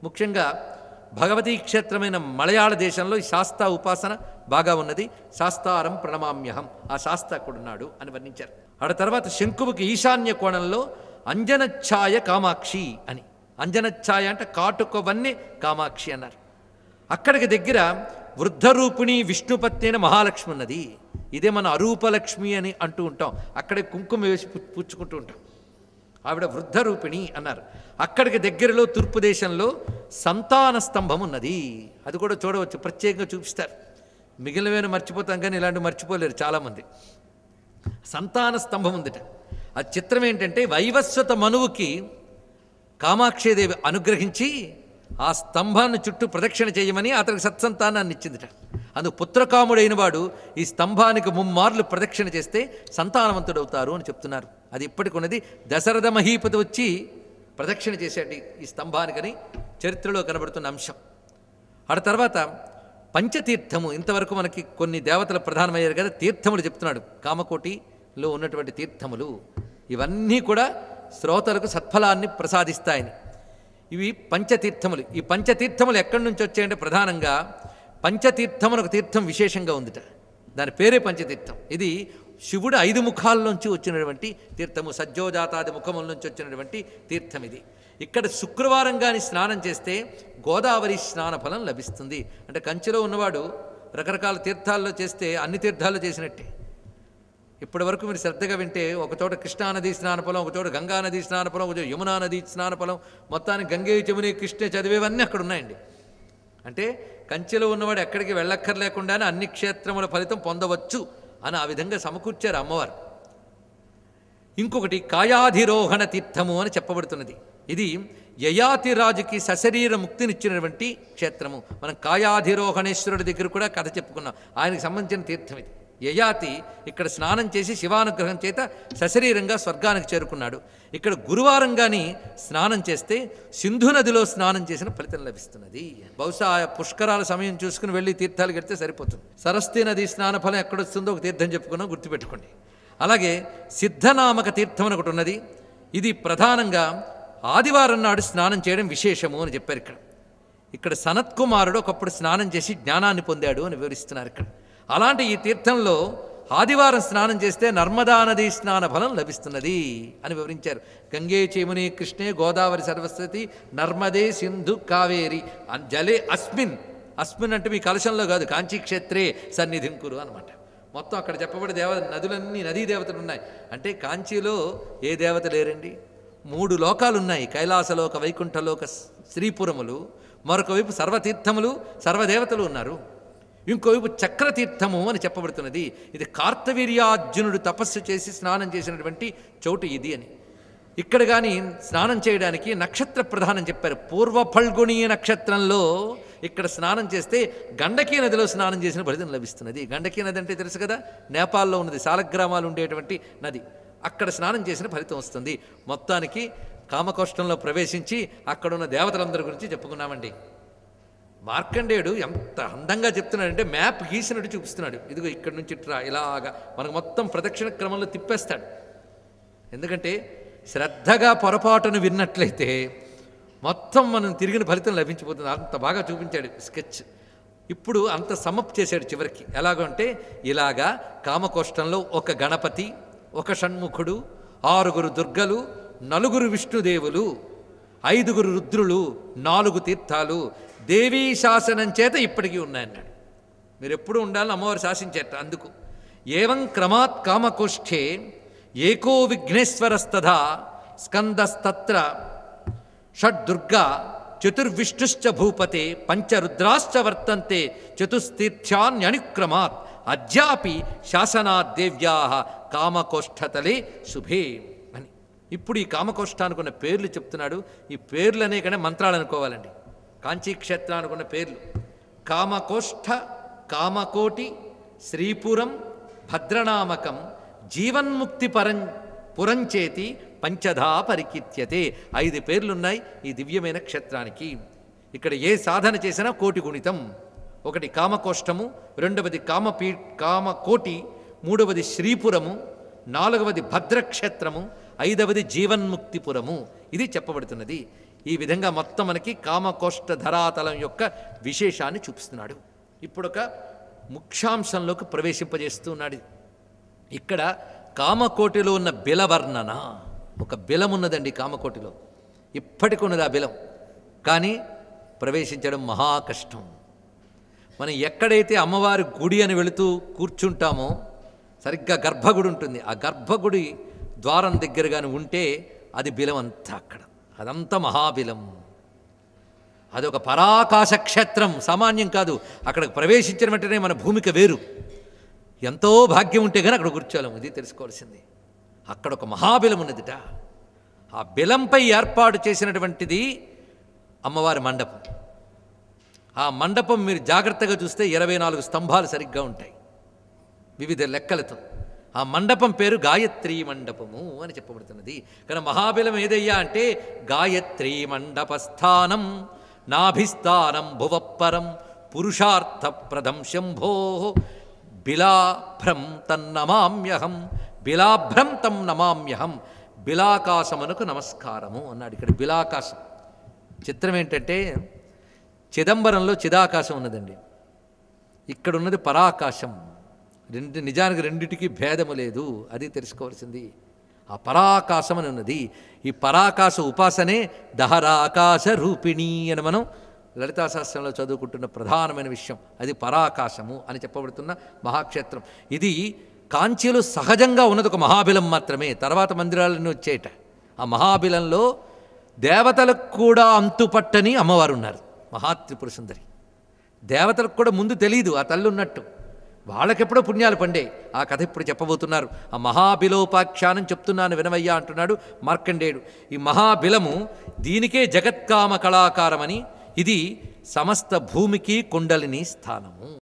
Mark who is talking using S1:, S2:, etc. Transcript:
S1: ముఖ్యంగా భగవతీ క్షేత్రమైన మలయాళ దేశంలో ఈ శాస్తా ఉపాసన బాగా ఉన్నది శాస్తారం ప్రణమామ్యహం ఆ శాస్త అక్కడున్నాడు అని వర్ణించారు ఆడ తర్వాత శంకువుకి ఈశాన్య కోణంలో అంజనఛాయ కామాక్షి అని అంజనఛాయ అంటే కాటుకవన్నీ కామాక్షి అన్నారు అక్కడికి దగ్గర వృద్ధరూపిణి విష్ణుపత్ని అయిన మహాలక్ష్మి ఉన్నది ఇదే మన అరూపలక్ష్మి అని అంటూ ఉంటాం అక్కడే కుంకుమ వేసి పు- పుచ్చుకుంటూ ఉంటాం ఆవిడ వృద్ధరూపిణి అన్నారు అక్కడికి దగ్గరలో తూర్పు దేశంలో సంతాన స్తంభం ఉన్నది అది కూడా చూడవచ్చు ప్రత్యేకంగా చూపిస్తారు మిగిలినవేను మర్చిపోతాం కానీ ఇలాంటివి మర్చిపోలేరు చాలామంది సంతాన స్తంభం ఉందిట ఆ చిత్రం ఏంటంటే వైవస్వత మనువుకి కామాక్షిదేవి అనుగ్రహించి ఆ స్తంభాన్ని చుట్టూ ప్రదక్షిణ చేయమని అతనికి సత్సంతానాన్ని ఇచ్చిందిట అందుకు పుత్రకాముడైన వాడు ఈ స్తంభానికి ముమ్మార్లు ప్రదక్షిణ చేస్తే సంతానవంతుడవుతారు అని చెప్తున్నారు అది ఇప్పటికి ఉన్నది దశరథ మహీపతి వచ్చి ప్రదక్షిణ చేశాడు ఈ- ఈ స్తంభానికని చరిత్రలో కనబడుతున్న అంశం ఆ తర్వాత పంచతీర్థము ఇంతవరకు మనకి కొన్ని దేవతలు ప్రధానమయ్యారు కదా తీర్థములు చెప్తున్నాడు కామకోటిలో ఉన్నటువంటి తీర్థములు ఇవన్నీ కూడా శ్రోతలకు సత్ఫలాన్ని ప్రసాదిస్తాయని ఇవి పంచతీర్థములు ఈ పంచతీర్థములు ఎక్కడి నుంచి వచ్చాయంటే ప్రధానంగా పంచతీర్థమును ఒక తీర్థం విశేషంగా ఉందిట దాని పేరే పంచతీర్థం ఇది శివుడు ఐదు ముఖాల్లోంచి వచ్చినటువంటి తీర్థము సజ్జోజాతాది ముఖముల నుంచి వచ్చినటువంటి తీర్థం ఇది ఇక్కడ శుక్రవారం కానీ స్నానం చేస్తే గోదావరి స్నాన ఫలం లభిస్తుంది అంటే కంచిలో ఉన్నవాడు రకరకాల తీర్థాల్లో చేస్తే అన్ని తీర్థాల్లో చేసినట్టే ఇప్పటి వరకు మీరు శ్రద్ధగా వింటే ఒక చోట కృష్ణానది స్నానఫలం ఒక చోట గంగా నది స్నానఫలం ఒక చోట యమునా నది స్నానఫలం మొత్తానికి గంగే జముని కృష్ణ చదివేవన్నీ అక్కడ ఉన్నాయండి అంటే కంచెలో ఉన్నవాడు ఎక్కడికి వెళ్ళక్కర్లేకుండానే అన్ని క్షేత్రముల ఫలితం పొందవచ్చు అని ఆ విధంగా సమకూర్చారు అమ్మవారు ఇంకొకటి కాయాధిరోహణ తీర్థము అని చెప్పబడుతున్నది ఇది యయాతి రాజుకి సశరీర ముక్తినిచ్చినటువంటి క్షేత్రము మనం కాయాధిరోహణేశ్వరుడి దగ్గర కూడా కథ చెప్పుకున్నాం ఆయనకు సంబంధించిన తీర్థం ఇది యయాతి ఇక్కడ స్నానం చేసి శివానుగ్రహం చేత సశరీరంగా స్వర్గానికి చేరుకున్నాడు ఇక్కడ గురువారం కానీ స్నానం చేస్తే సింధు నదిలో స్నానం చేసిన ఫలితం లభిస్తున్నది బహుశా ఆ పుష్కరాల సమయం చూసుకుని వెళ్ళి తీర్థాలు కడితే సరిపోతుంది సరస్వతి నది స్నాన ఫలం ఎక్కడొస్తుందో ఒక తీర్థం చెప్పుకున్నాం గుర్తుపెట్టుకోండి అలాగే సిద్ధనామక తీర్థం అని ఒకటి ఉన్నది ఇది ప్రధానంగా ఆదివారం నాడు స్నానం చేయడం విశేషము అని చెప్పారు ఇక్కడ ఇక్కడ సనత్ కుమారుడు ఒకప్పుడు స్నానం చేసి జ్ఞానాన్ని పొందాడు అని వివరిస్తున్నారు ఇక్కడ అలాంటి ఈ తీర్థంలో ఆదివారం స్నానం చేస్తే నర్మదా నది స్నాన ఫలం లభిస్తున్నది అని వివరించారు గంగే చేముని కృష్ణే గోదావరి సరస్వతి నర్మదే సింధు కావేరి అన్ జలే అస్మిన్ అస్మిన్ అంటే మీ కలశంలో కాదు కాంచీ క్షేత్రే సన్నిధింకురు అనమాట మొత్తం అక్కడ చెప్పబడి దేవ నదులన్నీ నదీ దేవతలు ఉన్నాయి అంటే కాంచీలో ఏ దేవత లేరండి మూడు లోకాలు ఉన్నాయి కైలాసలోక వైకుంఠలోక శ్రీపురములు మరొక వైపు సర్వతీర్థములు సర్వదేవతలు ఉన్నారు ఇంకోవైపు చక్రతీర్థము అని చెప్పబడుతున్నది ఇది కార్తవీర్యార్జునుడు తపస్సు చేసి స్నానం చేసినటువంటి చోటు ఇది అని ఇక్కడ కానీ స్నానం చేయడానికి నక్షత్ర ప్రధానం చెప్పారు పూర్వ ఫల్గుణి నక్షత్రంలో ఇక్కడ స్నానం చేస్తే గండకీ నదిలో స్నానం చేసిన ఫలితం లభిస్తున్నది గండకీ నది అంటే తెలుసు కదా నేపాల్లో ఉన్నది సాలగ్రామాలు ఉండేటువంటి నది అక్కడ స్నానం చేసిన ఫలితం వస్తుంది మొత్తానికి కామకోష్టంలో ప్రవేశించి అక్కడున్న దేవతలందరి గురించి చెప్పుకున్నామండి మార్కండేయుడు ఎంత అందంగా చెప్తున్నాడంటే మ్యాప్ గీసినట్టు చూపిస్తున్నాడు ఇదిగో ఇక్కడి నుంచి ఇట్రా ఇలాగా మనకు మొత్తం ప్రదక్షిణ క్రమంలో తిప్పేస్తాడు ఎందుకంటే శ్రద్ధగా పొరపాటును విన్నట్లయితే మొత్తం మనం తిరిగిన ఫలితం లభించిపోతుంది అంత బాగా చూపించాడు స్కెచ్ ఇప్పుడు అంత సమప్ చేశాడు చివరికి ఎలాగంటే ఇలాగా కామకోష్టంలో ఒక గణపతి ఒక షణ్ముఖుడు ఆరుగురు దుర్గలు నలుగురు విష్ణుదేవులు ఐదుగురు రుద్రులు నాలుగు తీర్థాలు దేవీ శాసనం చేత ఇప్పటికీ ఉన్నాయన్నాడు మీరు ఎప్పుడు ఉండాలని అమ్మవారు శాసించేట అందుకు ఏవం క్రమాత్ కామకోష్ఠే ఏకో విఘ్నేశ్వరస్తథా స్కందస్తత్ర షడ్దుర్గా చతుర్విష్ణుశ్చ భూపతే పంచరుద్రాశ్చ వర్తంతే చతుస్తీర్థ్యాన్యనుక్రమాత్ అద్యాపి శాసనాత్ దేవ్యా కామకోష్ఠతలే శుభే అని ఇప్పుడు ఈ కామకోష్ఠానికి ఉన్న పేర్లు చెప్తున్నాడు ఈ పేర్లు అనే కన్నా మంత్రాలు అనుకోవాలండి కాంచీ క్షేత్రానికి ఉన్న పేర్లు కామకోష్ఠ కామకోటి శ్రీపురం భద్రనామకం జీవన్ముక్తి పరం పురంచేతి పంచధా పరికీర్త్యతే ఐదు పేర్లున్నాయి ఈ దివ్యమైన క్షేత్రానికి ఇక్కడ ఏ సాధన చేసినా కోటి గుణితం ఒకటి కామకోష్టము రెండవది కామపీ కామకోటి మూడవది శ్రీపురము నాలుగవది భద్రక్షేత్రము ఐదవది జీవన్ముక్తిపురము ఇది చెప్పబడుతున్నది ఈ విధంగా మొత్తం మనకి కామకోష్ట ధరాతలం యొక్క విశేషాన్ని చూపిస్తున్నాడు ఇప్పుడు ఒక ముఖ్యాంశంలోకి ప్రవేశింపజేస్తూ ఉన్నాడు ఇక్కడ కామకోటిలో ఉన్న బిలవర్ణన ఒక బిలం ఉన్నదండి కామకోటిలో ఇప్పటికి ఉన్నది ఆ బిలం కానీ ప్రవేశించడం మహా కష్టం మనం ఎక్కడైతే అమ్మవారి గుడి అని వెళుతూ కూర్చుంటామో సరిగ్గా గర్భగుడి ఉంటుంది ఆ గర్భగుడి ద్వారం దగ్గర కానీ ఉంటే అది బిలం అంతా అక్కడ అదంతా మహాబిలం అదొక పరాకాశ క్షేత్రం సామాన్యం కాదు అక్కడికి ప్రవేశించిన వెంటనే మన భూమిక వేరు ఎంతో భాగ్యం ఉంటే కానీ అక్కడ కూర్చోలేము ఇది తెలుసుకోవాల్సింది అక్కడ ఒక మహాబిలం ఉన్నదిట ఆ బిలంపై ఏర్పాటు చేసినటువంటిది అమ్మవారి మండపం ఆ మండపం మీరు జాగ్రత్తగా చూస్తే ఇరవై నాలుగు స్తంభాలు సరిగ్గా ఉంటాయి వివిధ లెక్కలతో ఆ మండపం పేరు గాయత్రీ మండపము అని చెప్పబడుతున్నది కానీ మహాబిలం ఏదయ్యా అంటే గాయత్రీ మండపస్థానం నాభిస్థానం భువప్పరం పురుషార్థప్రదం శంభో బిలాభ్రం తన్నమామ్యహం బిలాభ్రం తం నమామ్యహం బిలాకాశమునకు నమస్కారము అన్నాడు ఇక్కడ బిలాకాశం చిత్రం ఏంటంటే చిదంబరంలో చిదాకాశం ఉన్నదండి ఇక్కడ ఉన్నది పరాకాశం రెండు నిజానికి రెండిటికి భేదము లేదు అది తెలుసుకోవాల్సింది ఆ పరాకాశం అని ఉన్నది ఈ పరాకాశ ఉపాసనే దహరాకాశ రూపిణి అని మనం లలితాశాస్త్రంలో చదువుకుంటున్న ప్రధానమైన విషయం అది పరాకాశము అని చెప్పబడుతున్న మహాక్షేత్రం ఇది కాంచీలో సహజంగా ఉన్నది ఒక మహాబిలం మాత్రమే తర్వాత మందిరాలన్నీ వచ్చేయట ఆ మహాబిలంలో దేవతలకు కూడా అంతుపట్టని అమ్మవారు ఉన్నారు మహాత్రిపుర సుందరి దేవతలకు కూడా ముందు తెలియదు ఆ తల్లి ఉన్నట్టు వాళ్ళకెప్పుడో పుణ్యాలు పండే ఆ కథ ఇప్పుడు చెప్పబోతున్నారు ఆ మహాబిలోపాఖ్యానం చెప్తున్నాను వినవయ్యా అంటున్నాడు మార్కండేయుడు ఈ మహాబిలము దీనికే జగత్కామ కళాకారమని ఇది సమస్త భూమికి కుండలిని స్థానము